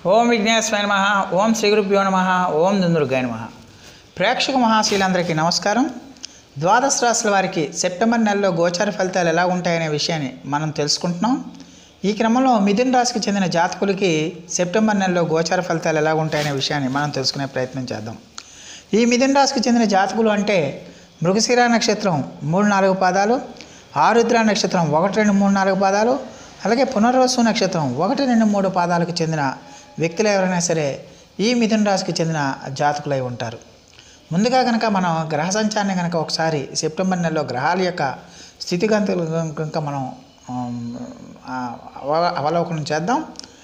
ఓం విఘ్నేశ్వర నమ ఓం శ్రీ గురుభ్యో నమ ఓం దుందుర్గాయ నమ ప్రేక్షక మహాశీలందరికీ నమస్కారం ద్వాదశ రాశుల వారికి సెప్టెంబర్ నెలలో గోచార ఫలితాలు ఎలా ఉంటాయనే విషయాన్ని మనం తెలుసుకుంటున్నాం ఈ క్రమంలో మిథున రాశికి చెందిన జాతకులకి సెప్టెంబర్ నెలలో గోచార ఫలితాలు ఎలా ఉంటాయనే విషయాన్ని మనం తెలుసుకునే ప్రయత్నం చేద్దాం ఈ మిథున రాశికి చెందిన జాతకులు అంటే మృగశిర నక్షత్రం మూడు నాలుగు పాదాలు ఆరుద్ర నక్షత్రం ఒకటి రెండు మూడు నాలుగు పాదాలు అలాగే పునర్వసు నక్షత్రం ఒకటి రెండు మూడు పాదాలకు చెందిన వ్యక్తులు ఎవరైనా సరే ఈ మిథున రాశికి చెందిన జాతకులై ఉంటారు ముందుగా కనుక మనం గ్రహ సంచారాన్ని కనుక ఒకసారి సెప్టెంబర్ నెలలో గ్రహాల యొక్క స్థితిగతులు కనుక మనం ఆమ్, ఆ, అవ- అవలోకనం చేద్దాం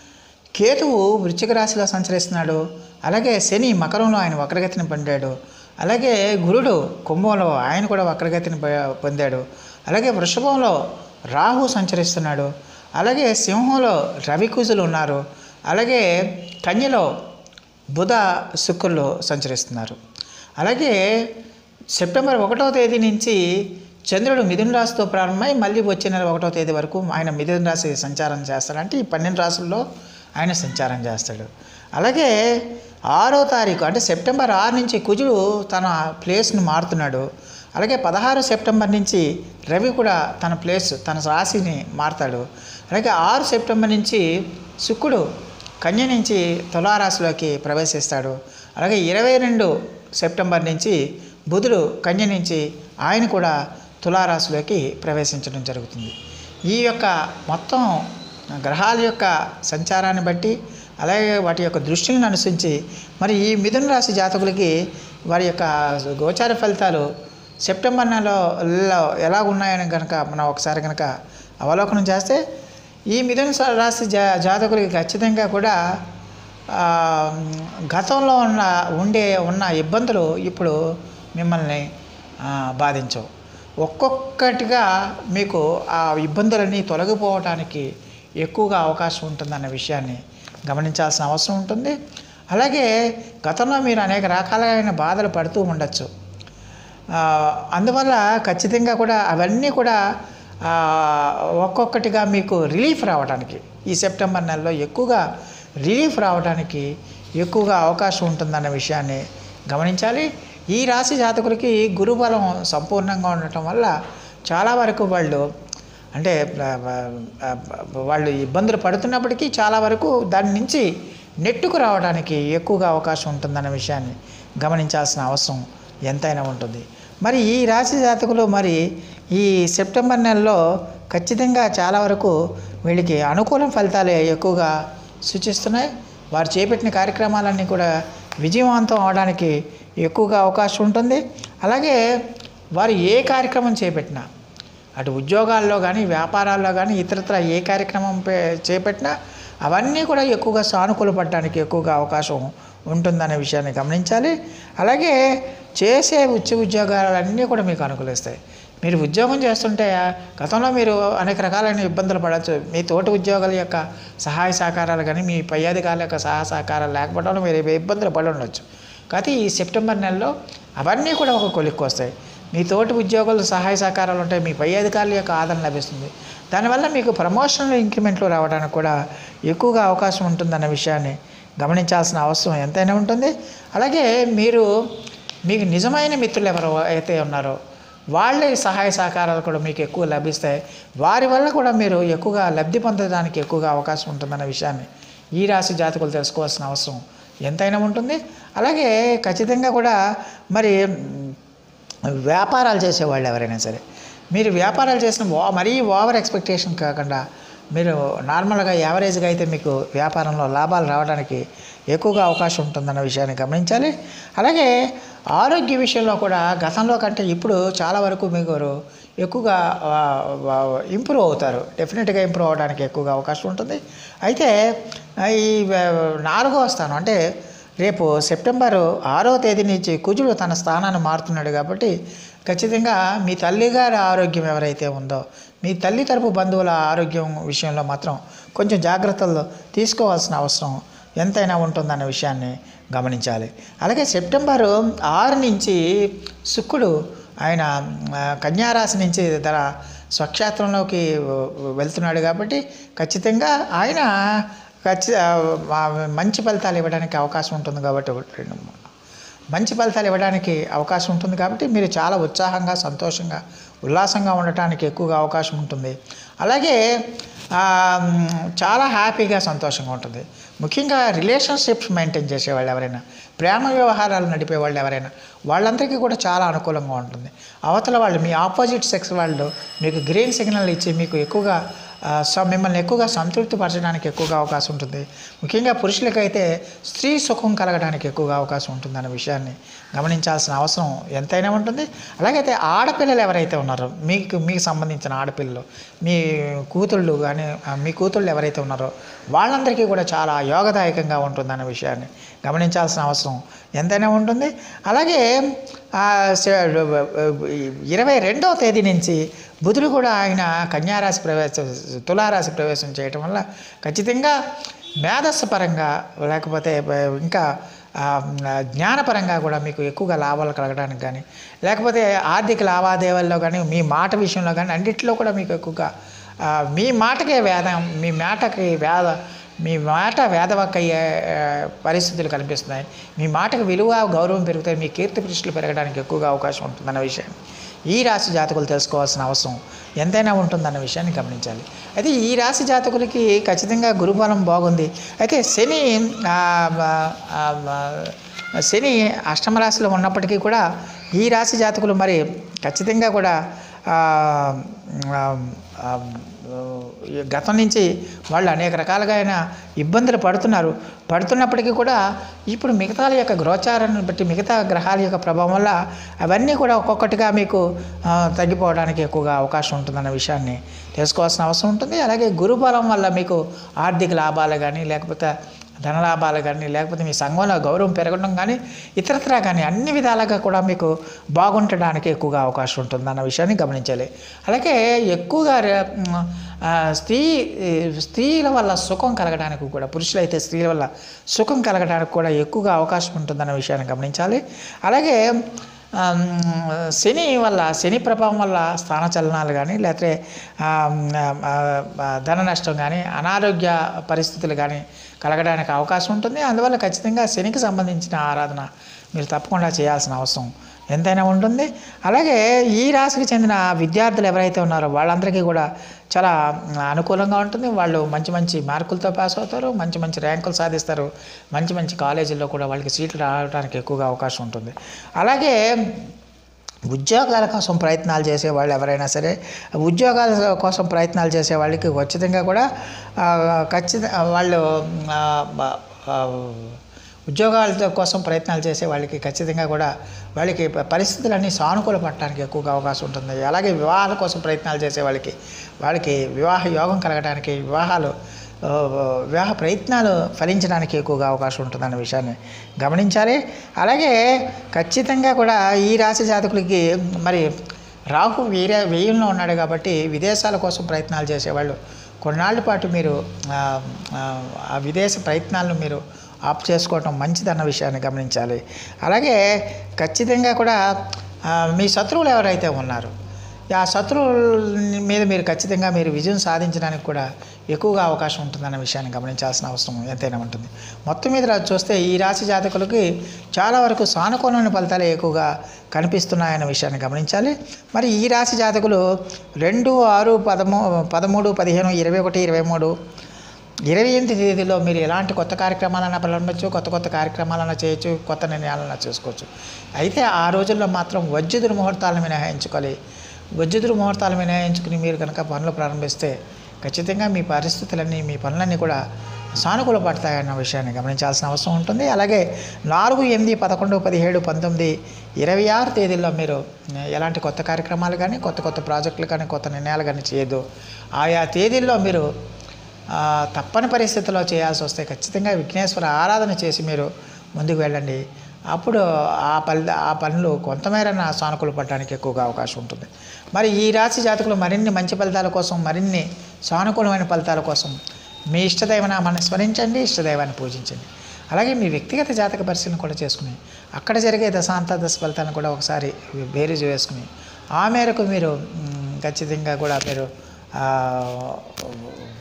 కేతువు వృశ్చిక రాశిలో సంచరిస్తున్నాడు అలాగే శని మకరంలో ఆయన వక్రగతిని పొందాడు అలాగే గురుడు కుంభంలో ఆయన కూడా వక్రగతిని పొ- పొందాడు అలాగే వృషభంలో రాహు సంచరిస్తున్నాడు అలాగే సింహంలో రవికుజులు ఉన్నారు అలాగే కన్యలో బుధ శుక్రులు సంచరిస్తున్నారు అలాగే సెప్టెంబర్ ఒకటో తేదీ నుంచి చంద్రుడు మిథున రాశితో ప్రారంభమై మళ్ళీ వచ్చే నెల ఒకటో తేదీ వరకు ఆయన మిథున రాశి సంచారం చేస్తాడంటే ఈ పన్నెండు రాసుల్లో ఆయన సంచారం చేస్తాడు అలాగే ఆరో తారీఖు అంటే సెప్టెంబర్ ఆరు నుంచి కుజుడు తన ప్లేస్ను మారుతున్నాడు అలాగే పదహారు సెప్టెంబర్ నుంచి రవి కూడా తన ప్లేస్ తన రాశిని మారుతాడు అలాగే ఆరు సెప్టెంబర్ నుంచి శుక్రుడు కన్య నుంచి తులారాశిలోకి ప్రవేశిస్తాడు అలాగే ఇరవై రెండు సెప్టెంబర్ నుంచి బుధుడు కన్య నుంచి ఆయన కూడా తులారాశిలోకి ప్రవేశించడం జరుగుతుంది ఈ యొక్క మొత్తం గ్రహాల యొక్క సంచారాన్ని బట్టి అలాగే వాటి యొక్క దృష్టిని అనుసరించి మరి ఈ మిథున రాశి జాతకులకి వారి యొక్క గోచార ఫలితాలు సెప్టెంబర్ నెలలో ఎలా ఉన్నాయని కనుక మనం ఒకసారి కనుక అవలోకనం చేస్తే ఈ మిథున స- రాశి జా జాతకులకి ఖచ్చితంగా కూడా ఆ, గతంలో ఉన్న ఉండే ఉన్న ఇబ్బందులు ఇప్పుడు మిమ్మల్ని ఆ, బాధించవు ఒక్కొక్కటిగా మీకు ఆ ఇబ్బందులన్నీ తొలగిపోవటానికి ఎక్కువగా అవకాశం ఉంటుందన్న విషయాన్ని గమనించాల్సిన అవసరం ఉంటుంది అలాగే గతంలో మీరు అనేక రకాలైన బాధలు పడుతూ ఉండొచ్చు ఆ, అందువల్ల ఖచ్చితంగా కూడా అవన్నీ కూడా ఆ, ఒక్కొక్కటిగా మీకు రిలీఫ్ రావడానికి ఈ సెప్టెంబర్ నెలలో ఎక్కువగా రిలీఫ్ రావడానికి ఎక్కువగా అవకాశం ఉంటుందన్న విషయాన్ని గమనించాలి ఈ రాశి జాతకులకి గురుబలం సంపూర్ణంగా ఉండటం వల్ల చాలా వరకు వాళ్ళు అంటే ఆ, ఆ, వాళ్ళు ఇబ్బందులు పడుతున్నప్పటికీ చాలా వరకు దాని నుంచి నెట్టుకు రావడానికి ఎక్కువగా అవకాశం ఉంటుందన్న విషయాన్ని గమనించాల్సిన అవసరం ఎంతైనా ఉంటుంది మరి ఈ రాశి జాతకులు మరి ఈ సెప్టెంబర్ నెలలో ఖచ్చితంగా చాలా వరకు వీళ్ళకి అనుకూల ఫలితాలే ఎక్కువగా సూచిస్తున్నాయి వారు చేపట్టిన కార్యక్రమాలన్నీ కూడా విజయవంతం అవడానికి ఎక్కువగా అవకాశం ఉంటుంది అలాగే వారు ఏ కార్యక్రమం చేపట్టినా అటు ఉద్యోగాల్లో కానీ వ్యాపారాల్లో కానీ ఇతరత్ర ఏ కార్యక్రమం పే- చేపట్టినా అవన్నీ కూడా ఎక్కువగా సానుకూలపడడానికి ఎక్కువగా అవకాశం ఉంటుందనే విషయాన్ని గమనించాలి అలాగే చేసే ఉద్య ఉద్యోగాలన్నీ కూడా మీకు అనుకూలిస్తాయి మీరు ఉద్యోగం చేస్తుంటే గతంలో మీరు అనేక రకాలైన ఇబ్బందులు పడవచ్చు మీ తోటి ఉద్యోగుల యొక్క సహాయ సహకారాలు కానీ మీ పై అధికారుల యొక్క సహాయ సహకారాలు లేకపోవడం వల్ల మీరు ఏ ఇబ్బందులు పడి ఉండొచ్చు కాకపోతే ఈ సెప్టెంబర్ నెలలో అవన్నీ కూడా ఒక కొలిక్కి వస్తాయి మీ తోటి ఉద్యోగుల సహాయ సహకారాలు ఉంటాయి మీ పై అధికారుల యొక్క ఆదరణ లభిస్తుంది దానివల్ల మీకు ప్రమోషనల్ ఇంక్రిమెంట్లు రావడానికి కూడా ఎక్కువగా అవకాశం ఉంటుందన్న విషయాన్ని గమనించాల్సిన అవసరం ఎంతైనా ఉంటుంది అలాగే మీరు మీకు నిజమైన మిత్రులు ఎవరు అయితే ఉన్నారో వాళ్ళ సహాయ సహకారాలు కూడా మీకు ఎక్కువ లభిస్తాయి వారి వల్ల కూడా మీరు ఎక్కువగా లబ్ధి పొందడానికి ఎక్కువగా అవకాశం ఉంటుందన్న విషయాన్ని ఈ రాశి జాతకులు తెలుసుకోవాల్సిన అవసరం ఎంతైనా ఉంటుంది అలాగే ఖచ్చితంగా కూడా మరి వ్యాపారాలు చేసేవాళ్ళు ఎవరైనా సరే మీరు వ్యాపారాలు చేసిన ఓ మరీ ఓవర్ ఎక్స్పెక్టేషన్ కాకుండా మీరు నార్మల్గా యావరేజ్గా అయితే మీకు వ్యాపారంలో లాభాలు రావడానికి ఎక్కువగా అవకాశం ఉంటుందన్న విషయాన్ని గమనించాలి అలాగే ఆరోగ్య విషయంలో కూడా గతంలో కంటే ఇప్పుడు చాలా వరకు మీకు ఎక్కువగా ఇంప్రూవ్ అవుతారు డెఫినెట్గా ఇంప్రూవ్ అవడానికి ఎక్కువగా అవకాశం ఉంటుంది అయితే ఆ, ఈ ఆ, నాలుగవ స్థానం అంటే రేపు సెప్టెంబర్ ఆరో తేదీ నుంచి కుజుడు తన స్థానాన్ని మారుతున్నాడు కాబట్టి ఖచ్చితంగా మీ తల్లిగారి ఆరోగ్యం ఎవరైతే ఉందో మీ తల్లి తరపు బంధువుల ఆరోగ్యం విషయంలో మాత్రం కొంచెం జాగ్రత్తలు తీసుకోవాల్సిన అవసరం ఎంతైనా ఉంటుందన్న విషయాన్ని గమనించాలి అలాగే సెప్టెంబర్ ఆరు నుంచి శుక్రుడు ఆయన ఆ, కన్యారాశి నుంచి తన స్వక్షేత్రంలోకి వెళ్తున్నాడు కాబట్టి ఖచ్చితంగా ఆయన ఖచ్చిత ఆ, మంచి ఫలితాలు ఇవ్వడానికి అవకాశం ఉంటుంది కాబట్టి ఒకటి రెండు మూడు మంచి ఫలితాలు ఇవ్వడానికి అవకాశం ఉంటుంది కాబట్టి మీరు చాలా ఉత్సాహంగా సంతోషంగా ఉల్లాసంగా ఉండటానికి ఎక్కువగా అవకాశం ఉంటుంది అలాగే ఆ, మ్, చాలా హ్యాపీగా సంతోషంగా ఉంటుంది ముఖ్యంగా రిలేషన్షిప్స్ మెయింటైన్ చేసేవాళ్ళు ఎవరైనా ప్రేమ వ్యవహారాలు నడిపే వాళ్ళు ఎవరైనా వాళ్ళందరికీ కూడా చాలా అనుకూలంగా ఉంటుంది అవతల వాళ్ళు మీ ఆపోజిట్ సెక్స్ వాళ్ళు మీకు గ్రీన్ సిగ్నల్ ఇచ్చి మీకు ఎక్కువగా ఆ, స- మిమ్మల్ని ఎక్కువగా సంతృప్తి పరచడానికి ఎక్కువగా అవకాశం ఉంటుంది ముఖ్యంగా పురుషులకైతే స్త్రీ సుఖం కలగడానికి ఎక్కువగా అవకాశం ఉంటుంది అనే విషయాన్ని గమనించాల్సిన అవసరం ఎంతైనా ఉంటుంది అలాగైతే ఆడపిల్లలు ఎవరైతే ఉన్నారో మీకు మీకు సంబంధించిన ఆడపిల్లలు మీ కూతుళ్ళు కానీ ఆ, మీ కూతుళ్ళు ఎవరైతే ఉన్నారో వాళ్ళందరికీ కూడా చాలా యోగదాయకంగా ఉంటుందనే విషయాన్ని గమనించాల్సిన అవసరం ఎంతైనా ఉంటుంది అలాగే ఆ, స- ఇరవై రెండవ తేదీ నుంచి బుధుడు కూడా ఆయన కన్యారాశి ప్రవేశం తులారాశి ప్రవేశం చేయటం వల్ల ఖచ్చితంగా మేధస్సు పరంగా లేకపోతే ఇంకా ఆ, జ్ఞానపరంగా కూడా మీకు ఎక్కువగా లాభాలు కలగడానికి కానీ లేకపోతే ఆర్థిక లావాదేవీల్లో కానీ మీ మాట విషయంలో కానీ అన్నింటిలో కూడా మీకు ఎక్కువగా ఆ, మీ మాటకే వేదం మీ మాటకి వేద మీ మాట వేదవక్కయ్యే ఆ, పరిస్థితులు కనిపిస్తున్నాయి మీ మాటకు విలువ గౌరవం పెరుగుతాయి మీ కీర్తి ప్రతిష్టలు పెరగడానికి ఎక్కువగా అవకాశం ఉంటుందన్న విషయం ఈ రాశి జాతకులు తెలుసుకోవాల్సిన అవసరం ఎంతైనా ఉంటుందన్న విషయాన్ని గమనించాలి అయితే ఈ రాశి జాతకులకి ఖచ్చితంగా గురుబలం బాగుంది అయితే శని ఆ, ఆ, ఆ, శని అష్టమ రాశిలో ఉన్నప్పటికీ కూడా ఈ రాశి జాతకులు మరి ఖచ్చితంగా కూడా ఆ, ఆ, ఆ, ఈ గతం నుంచి వాళ్ళు అనేక రకాలుగా అయిన ఇబ్బందులు పడుతున్నారు పడుతున్నప్పటికీ కూడా ఇప్పుడు మిగతా యొక్క గ్రోచారాన్ని బట్టి మిగతా గ్రహాల యొక్క ప్రభావం వల్ల అవన్నీ కూడా ఒక్కొక్కటిగా మీకు ఆ, తగ్గిపోవడానికి ఎక్కువగా అవకాశం ఉంటుందన్న విషయాన్ని తెలుసుకోవాల్సిన అవసరం ఉంటుంది అలాగే గురుబలం వల్ల మీకు ఆర్థిక లాభాలు కానీ లేకపోతే ధనలాభాలు కానీ లేకపోతే మీ సంఘంలో గౌరవం పెరగడం కానీ ఇతరత్రా కానీ అన్ని విధాలుగా కూడా మీకు బాగుండడానికి ఎక్కువగా అవకాశం ఉంటుంది అన్న విషయాన్ని గమనించాలి అలాగే ఎక్కువగా రే- మ్, ఆ, స్త్రీ స్త్రీల వల్ల సుఖం కలగడానికి కూడా పురుషులైతే స్త్రీల వల్ల సుఖం కలగడానికి కూడా ఎక్కువగా అవకాశం ఉంటుందన్న విషయాన్ని గమనించాలి అలాగే ఆమ్, శని వల్ల శని ప్రభావం వల్ల స్థానచలనాలు కానీ లేకపోతే ఆమ్, ఆ, ఆ, ధన నష్టం కానీ అనారోగ్య పరిస్థితులు కానీ కలగడానికి అవకాశం ఉంటుంది అందువల్ల ఖచ్చితంగా శనికి సంబంధించిన ఆరాధన మీరు తప్పకుండా చేయాల్సిన అవసరం ఎంతైనా ఉంటుంది అలాగే ఈ రాశికి చెందిన విద్యార్థులు ఎవరైతే ఉన్నారో వాళ్ళందరికీ కూడా చాలా అనుకూలంగా ఉంటుంది వాళ్ళు మంచి మంచి మార్కులతో పాస్ అవుతారు మంచి మంచి ర్యాంకులు సాధిస్తారు మంచి మంచి కాలేజీల్లో కూడా వాళ్ళకి సీట్లు రావడానికి ఎక్కువగా అవకాశం ఉంటుంది అలాగే ఉద్యోగాల కోసం ప్రయత్నాలు చేసే వాళ్ళు ఎవరైనా సరే ఉద్యోగాల కోసం ప్రయత్నాలు చేసే వాళ్ళకి ఖచ్చితంగా కూడా ఆ, ఖచ్చిత వాళ్ళు ఆ, బ- ఆ, ఉద్యోగాల కోసం ప్రయత్నాలు చేసే వాళ్ళకి ఖచ్చితంగా కూడా వాళ్ళకి ప- పరిస్థితులన్నీ సానుకూల పడటానికి ఎక్కువగా అవకాశం ఉంటుంది అలాగే వివాహాల కోసం ప్రయత్నాలు చేసే వాళ్ళకి వాళ్ళకి వివాహ యోగం కలగడానికి వివాహాలు ఆ, వివాహ ప్రయత్నాలు ఫలించడానికి ఎక్కువగా అవకాశం ఉంటుందన్న విషయాన్ని గమనించాలి అలాగే ఖచ్చితంగా కూడా ఈ రాశి జాతకులకి మరి రాహు వీర వ్యయంలో ఉన్నాడు కాబట్టి విదేశాల కోసం ప్రయత్నాలు చేసేవాళ్ళు కొన్నాళ్ళ పాటు మీరు ఆ, ఆ, ఆ విదేశ ప్రయత్నాలను మీరు ఆప్ చేసుకోవటం మంచిదన్న విషయాన్ని గమనించాలి అలాగే ఖచ్చితంగా కూడా ఆ, మీ శత్రువులు ఎవరైతే ఉన్నారో ఆ శత్రువుల మీద మీరు ఖచ్చితంగా మీరు విజయం సాధించడానికి కూడా ఎక్కువగా అవకాశం ఉంటుందన్న విషయాన్ని గమనించాల్సిన అవసరం ఎంతైనా ఉంటుంది మొత్తం మీద రా- చూస్తే ఈ రాశి జాతకులకి చాలా వరకు సానుకూలమైన ఫలితాలే ఎక్కువగా కనిపిస్తున్నాయన్న విషయాన్ని గమనించాలి మరి ఈ రాశి జాతకులు రెండు ఆరు పదమూ పదమూడు పదిహేను ఇరవై ఒకటి ఇరవై మూడు ఇరవై ఎనిమిది తేదీలో మీరు ఎలాంటి కొత్త కార్యక్రమాలన్నా ప్రారంభించు కొత్త కొత్త కార్యక్రమాలన్నా చేయొచ్చు కొత్త నిర్ణయాలన్నా చేసుకోవచ్చు అయితే ఆ రోజుల్లో మాత్రం వజ్జుదురు ముహూర్తాలను మినహాయించుకోవాలి వజ్జుదురు ముహూర్తాలు మినహాయించుకుని మీరు కనుక పనులు ప్రారంభిస్తే ఖచ్చితంగా మీ పరిస్థితులన్నీ మీ పనులన్నీ కూడా సానుకూల పడతాయన్న విషయాన్ని గమనించాల్సిన అవసరం ఉంటుంది అలాగే నాలుగు ఎనిమిది పదకొండు పదిహేడు పంతొమ్మిది ఇరవై ఆరు తేదీల్లో మీరు ఎలాంటి కొత్త కార్యక్రమాలు కానీ కొత్త కొత్త ప్రాజెక్టులు కానీ కొత్త నిర్ణయాలు కానీ చేయొద్దు ఆయా తేదీల్లో మీరు ఆ, తప్పని పరిస్థితుల్లో చేయాల్సి వస్తే ఖచ్చితంగా విఘ్నేశ్వర ఆరాధన చేసి మీరు ముందుకు వెళ్ళండి అప్పుడు ఆ పని ఆ పనులు కొంతమేర సానుకూల పడడానికి ఎక్కువగా అవకాశం ఉంటుంది మరి ఈ రాశి జాతకులు మరిన్ని మంచి ఫలితాల కోసం మరిన్ని సానుకూలమైన ఫలితాల కోసం మీ ఇష్టదైవనామాన్ని స్మరించండి ఇష్టదైవాన్ని పూజించండి అలాగే మీ వ్యక్తిగత జాతక పరిశీలన కూడా చేసుకుని అక్కడ జరిగే దశాంత దశ ఫలితాలను కూడా ఒకసారి బేరీజు వేసుకుని ఆ మేరకు మీరు మ్, ఖచ్చితంగా కూడా మీరు ఆ,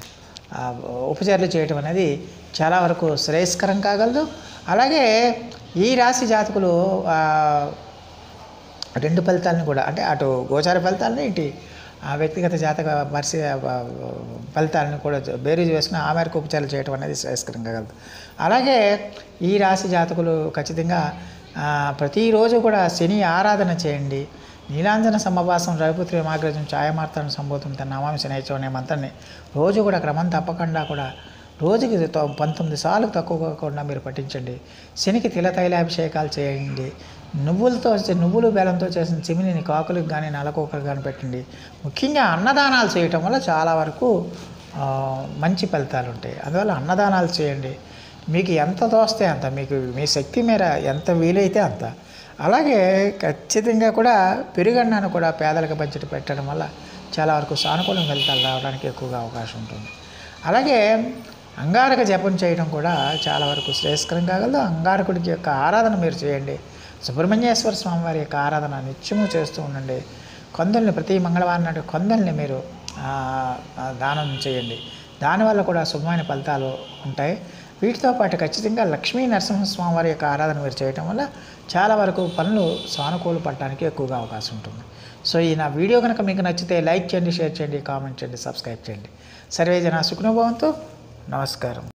ఆ, ఉపచర్యలు చేయటం అనేది చాలా వరకు శ్రేయస్కరం కాగలదు అలాగే ఈ రాశి జాతకులు ఆ, రెండు ఫలితాలను కూడా అంటే అటు గోచార ఫలితాలను ఏంటి ఆ వ్యక్తిగత జాతక పరిస్థితి ఫలితాలను కూడా బేరీజ్ వేసుకుని ఆ మేరకు ఉపచారాలు చేయడం అనేది శ్రేయస్కరం కాగలదు అలాగే ఈ రాశి జాతకులు ఖచ్చితంగా ఆ, ప్రతిరోజు కూడా శని ఆరాధన చేయండి నీలాంజన సమభాసం రవిపుత్రి మాగ్రజం ఛాయమార్తను సంబోధం తన నమామి శనైచం అనే మంత్రాన్ని రోజు కూడా క్రమం తప్పకుండా కూడా రోజుకి తొ- పంతొమ్మిది సార్లు తక్కువ కాకుండా మీరు పఠించండి శనికి తిల తైలాభిషేకాలు చేయండి నువ్వులతో చే- నువ్వులు బెల్లంతో చేసిన చిమినిని కాకులకు కానీ నలకోకలకు కానీ పెట్టండి ముఖ్యంగా అన్నదానాలు చేయటం వల్ల చాలా వరకు ఆ, మంచి ఫలితాలు ఉంటాయి అందువల్ల అన్నదానాలు చేయండి మీకు ఎంత తోస్తే అంత మీకు మీ శక్తి మేర ఎంత వీలైతే అంత అలాగే ఖచ్చితంగా కూడా పెరుగన్నాను కూడా పేదలకు బడ్జెట్ పెట్టడం వల్ల చాలా వరకు సానుకూల ఫలితాలు రావడానికి ఎక్కువగా అవకాశం ఉంటుంది అలాగే అంగారక జపం చేయడం కూడా చాలా వరకు శ్రేయస్కరం కాగలదు అంగారకుడికి యొక్క ఆరాధన మీరు చేయండి సుబ్రహ్మణ్యేశ్వర స్వామి వారి యొక్క ఆరాధన నిత్యము చేస్తూ ఉండండి కొందల్ని ప్రతి మంగళవారం నాడు కొందల్ని మీరు ఆ, ఆ, దానం చేయండి దానివల్ల కూడా శుభమైన ఫలితాలు ఉంటాయి వీటితో పాటు ఖచ్చితంగా లక్ష్మీ నరసింహస్వామి వారి యొక్క ఆరాధన మీరు చేయటం వల్ల చాలా వరకు పనులు సానుకూల పడటానికి ఎక్కువగా అవకాశం ఉంటుంది సో ఈ నా వీడియో కనుక మీకు నచ్చితే లైక్ చేయండి షేర్ చేయండి కామెంట్ చేయండి సబ్స్క్రైబ్ చేయండి సర్వే జన సుఖనుభవంతో నమస్కారం